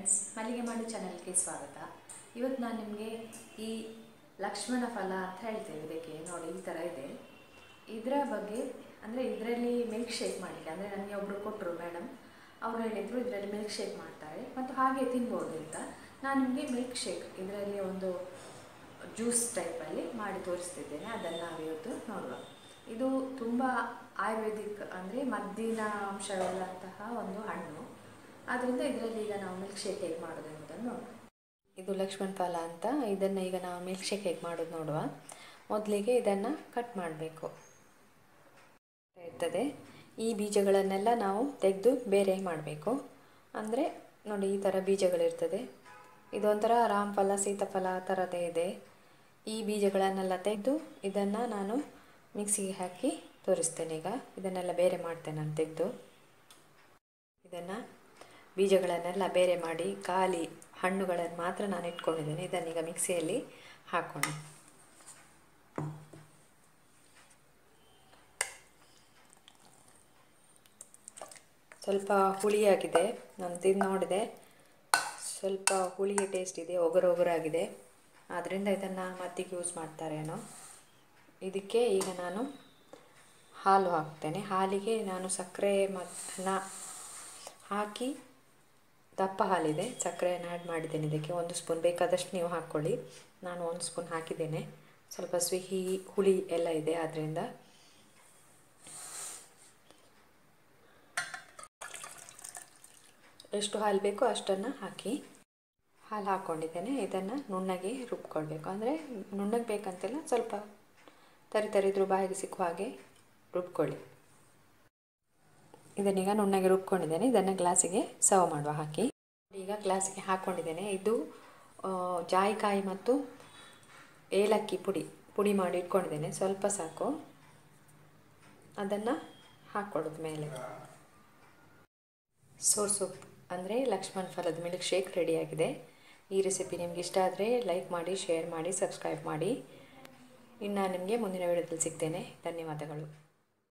friends ಮಲ್ಲಿಗೆ ಮಾಡು ಚಾನಲ್ಗೆ ಸ್ವಾಗತ ಇವತ್ತು ನಾನು ನಿಮಗೆ ಈ ಲಕ್ಷ್ಮಣ ಫಲ ಅಂತ ಹೇಳ್ತೇವೆ ಇದಕ್ಕೆ ನೋಡಿ ಈ ಥರ ಇದೆ ಇದರ ಬಗ್ಗೆ ಅಂದರೆ ಇದರಲ್ಲಿ ಮಿಲ್ಕ್ ಶೇಕ್ ಮಾಡಲಿಕ್ಕೆ ಅಂದರೆ ನನಗೆ ಒಬ್ಬರು ಕೊಟ್ಟರು ಮೇಡಮ್ ಅವರು ಹೇಳಿದರು ಇದರಲ್ಲಿ ಮಿಲ್ಕ್ ಶೇಕ್ ಮಾಡ್ತಾರೆ ಮತ್ತು ಹಾಗೆ ತಿನ್ಬೋದು ಅಂತ ನಾನು ನಿಮಗೆ ಮಿಲ್ಕ್ ಶೇಕ್ ಇದರಲ್ಲಿ ಒಂದು ಜ್ಯೂಸ್ ಟೈಪಲ್ಲಿ ಮಾಡಿ ತೋರಿಸ್ತಿದ್ದೇನೆ ಅದನ್ನು ನಾವು ಇವತ್ತು ನೋಡುವ ಇದು ತುಂಬ ಆಯುರ್ವೇದಿಕ್ ಅಂದರೆ ಮದ್ದಿನ ಅಂಶವುಳ್ಳಂತಹ ಒಂದು ಹಣ್ಣು ಆದ್ದರಿಂದ ಇದರಲ್ಲಿ ಈಗ ನಾವು ಮಿಲ್ಕ್ ಶೇಕ್ ಹೇಗೆ ಮಾಡೋದು ಎಂಬುದನ್ನು ನೋಡುವ ಇದು ಲಕ್ಷ್ಮಣ ಫಲ ಅಂತ ಇದನ್ನು ಈಗ ನಾವು ಮಿಲ್ಕ್ ಶೇಕ್ ಹೇಗೆ ಮಾಡೋದು ನೋಡುವ ಮೊದಲಿಗೆ ಇದನ್ನು ಕಟ್ ಮಾಡಬೇಕು ಇರ್ತದೆ ಈ ಬೀಜಗಳನ್ನೆಲ್ಲ ನಾವು ತೆಗೆದು ಬೇರೆ ಮಾಡಬೇಕು ಅಂದರೆ ನೋಡಿ ಈ ಥರ ಬೀಜಗಳಿರ್ತದೆ ಇದೊಂಥರ ರಾಮಫಲ ಸೀತಾಫಲ ಆ ಥರದೇ ಇದೆ ಈ ಬೀಜಗಳನ್ನೆಲ್ಲ ತೆಗೆದು ಇದನ್ನು ನಾನು ಮಿಕ್ಸಿಗೆ ಹಾಕಿ ತೋರಿಸ್ತೇನೆ ಈಗ ಇದನ್ನೆಲ್ಲ ಬೇರೆ ಮಾಡ್ತೇನೆ ನಾನು ತೆಗೆದು ಇದನ್ನು ಬೀಜಗಳನ್ನೆಲ್ಲ ಬೇರೆ ಮಾಡಿ ಖಾಲಿ ಹಣ್ಣುಗಳನ್ನು ಮಾತ್ರ ನಾನು ಇಟ್ಕೊಂಡಿದ್ದೇನೆ ಇದನ್ನೀಗ ಮಿಕ್ಸಿಯಲ್ಲಿ ಹಾಕೋಣ ಸ್ವಲ್ಪ ಹುಳಿಯಾಗಿದೆ ನಾನು ತಿಂದು ನೋಡಿದೆ ಸ್ವಲ್ಪ ಹುಳಿಯ ಟೇಸ್ಟ್ ಇದೆ ಒಗರು ಒಗರಾಗಿದೆ ಆದ್ದರಿಂದ ಇದನ್ನು ಮದ್ದಿಗೆ ಯೂಸ್ ಮಾಡ್ತಾರೇನೋ ಇದಕ್ಕೆ ಈಗ ನಾನು ಹಾಲು ಹಾಕ್ತೇನೆ ಹಾಲಿಗೆ ನಾನು ಸಕ್ಕರೆ ಮತ್ತು ಹಾಕಿ ದಪ್ಪ ಹಾಲಿದೆ ಸಕ್ಕರೆಯನ್ನು ಆ್ಯಡ್ ಮಾಡಿದ್ದೇನೆ ಇದಕ್ಕೆ ಒಂದು ಸ್ಪೂನ್ ಬೇಕಾದಷ್ಟು ನೀವು ಹಾಕ್ಕೊಳ್ಳಿ ನಾನು ಒಂದು ಸ್ಪೂನ್ ಹಾಕಿದ್ದೇನೆ ಸ್ವಲ್ಪ ಸಿಹಿ ಹುಳಿ ಎಲ್ಲ ಇದೆ ಆದ್ದರಿಂದ ಎಷ್ಟು ಹಾಲು ಬೇಕೋ ಅಷ್ಟನ್ನು ಹಾಕಿ ಹಾಲು ಹಾಕ್ಕೊಂಡಿದ್ದೇನೆ ಇದನ್ನು ನುಣ್ಣಗೆ ರುಬ್ಕೊಳ್ಬೇಕು ಅಂದರೆ ನುಣ್ಣಗೆ ಬೇಕಂತೆಲ್ಲ ಸ್ವಲ್ಪ ತರಿ ತರಿದ್ರು ಬಾಯಿಗೆ ಸಿಕ್ಕುವ ಹಾಗೆ ರುಬ್ಕೊಳ್ಳಿ ಇದನ್ನೀಗ ನುಣ್ಣಗೆ ರುಬ್ಕೊಂಡಿದ್ದೇನೆ ಇದನ್ನು ಗ್ಲಾಸಿಗೆ ಸರ್ವ್ ಮಾಡುವ ಹಾಕಿ ಈಗ ಗ್ಲಾಸಿಗೆ ಹಾಕ್ಕೊಂಡಿದ್ದೇನೆ ಇದು ಜಾಯಿಕಾಯಿ ಮತ್ತು ಏಲಕ್ಕಿ ಪುಡಿ ಪುಡಿ ಮಾಡಿ ಇಟ್ಕೊಂಡಿದ್ದೇನೆ ಸ್ವಲ್ಪ ಸಾಕು ಅದನ್ನು ಹಾಕ್ಕೊಳ್ಳೋದು ಮೇಲೆ ಸೋರ್ ಸೊಪ್ಪು ಅಂದರೆ ಲಕ್ಷ್ಮಣ ಫಲದ ಮಿಲ್ಕ್ ಶೇಕ್ ರೆಡಿಯಾಗಿದೆ ಈ ರೆಸಿಪಿ ನಿಮ್ಗೆ ಇಷ್ಟ ಆದರೆ ಲೈಕ್ ಮಾಡಿ ಶೇರ್ ಮಾಡಿ ಸಬ್ಸ್ಕ್ರೈಬ್ ಮಾಡಿ ಇನ್ನು ನಿಮಗೆ ಮುಂದಿನ ವಿಡಿಯೋದಲ್ಲಿ ಸಿಗ್ತೇನೆ ಧನ್ಯವಾದಗಳು